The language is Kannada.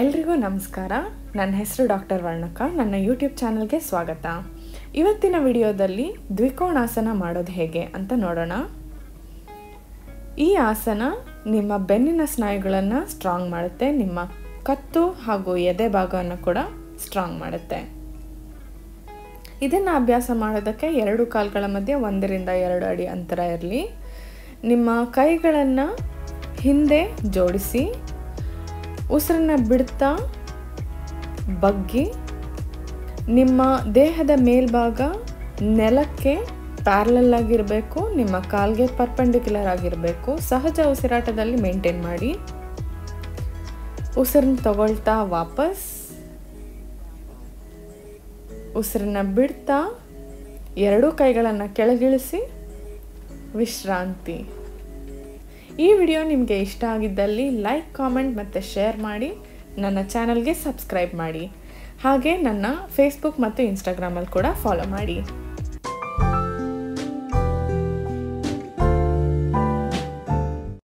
ಎಲ್ರಿಗೂ ನಮಸ್ಕಾರ ನನ್ನ ಹೆಸರು ಡಾಕ್ಟರ್ ವರ್ಣಕ ನನ್ನ ಯೂಟ್ಯೂಬ್ ಚಾನಲ್ಗೆ ಸ್ವಾಗತ ಇವತ್ತಿನ ವಿಡಿಯೋದಲ್ಲಿ ದ್ವಿಕೋಣಾಸನ ಮಾಡೋದು ಹೇಗೆ ಅಂತ ನೋಡೋಣ ಈ ಆಸನ ನಿಮ್ಮ ಬೆನ್ನಿನ ಸ್ನಾಯುಗಳನ್ನು ಸ್ಟ್ರಾಂಗ್ ಮಾಡುತ್ತೆ ನಿಮ್ಮ ಕತ್ತು ಹಾಗೂ ಎದೆ ಭಾಗವನ್ನು ಕೂಡ ಸ್ಟ್ರಾಂಗ್ ಮಾಡುತ್ತೆ ಇದನ್ನು ಅಭ್ಯಾಸ ಮಾಡೋದಕ್ಕೆ ಎರಡು ಕಾಲುಗಳ ಮಧ್ಯೆ ಒಂದರಿಂದ ಎರಡು ಅಡಿ ಅಂತರ ಇರಲಿ ನಿಮ್ಮ ಕೈಗಳನ್ನು ಹಿಂದೆ ಜೋಡಿಸಿ ಉಸಿರನ್ನ ಬಿಡ್ತಾ ಬಗ್ಗಿ ನಿಮ್ಮ ದೇಹದ ಮೇಲ್ಭಾಗ ನೆಲಕ್ಕೆ ಪ್ಯಾರಲಲ್ ಆಗಿರಬೇಕು ನಿಮ್ಮ ಕಾಲ್ಗೆ ಪರ್ಪೆಂಡಿಕ್ಯುಲರ್ ಆಗಿರಬೇಕು ಸಹಜ ಉಸಿರಾಟದಲ್ಲಿ ಮೇಂಟೈನ್ ಮಾಡಿ ಉಸಿರನ್ನ ತಗೊಳ್ತಾ ವಾಪಸ್ ಉಸಿರನ್ನ ಬಿಡ್ತಾ ಎರಡೂ ಕೈಗಳನ್ನು ಕೆಳಗಿಳಿಸಿ ವಿಶ್ರಾಂತಿ ಈ ವಿಡಿಯೋ ನಿಮಗೆ ಇಷ್ಟ ಆಗಿದ್ದಲ್ಲಿ ಲೈಕ್ ಕಾಮೆಂಟ್ ಮತ್ತು ಶೇರ್ ಮಾಡಿ ನನ್ನ ಚಾನಲ್ಗೆ ಸಬ್ಸ್ಕ್ರೈಬ್ ಮಾಡಿ ಹಾಗೆ ನನ್ನ ಫೇಸ್ಬುಕ್ ಮತ್ತು ಇನ್ಸ್ಟಾಗ್ರಾಮಲ್ಲಿ ಕೂಡ ಫಾಲೋ ಮಾಡಿ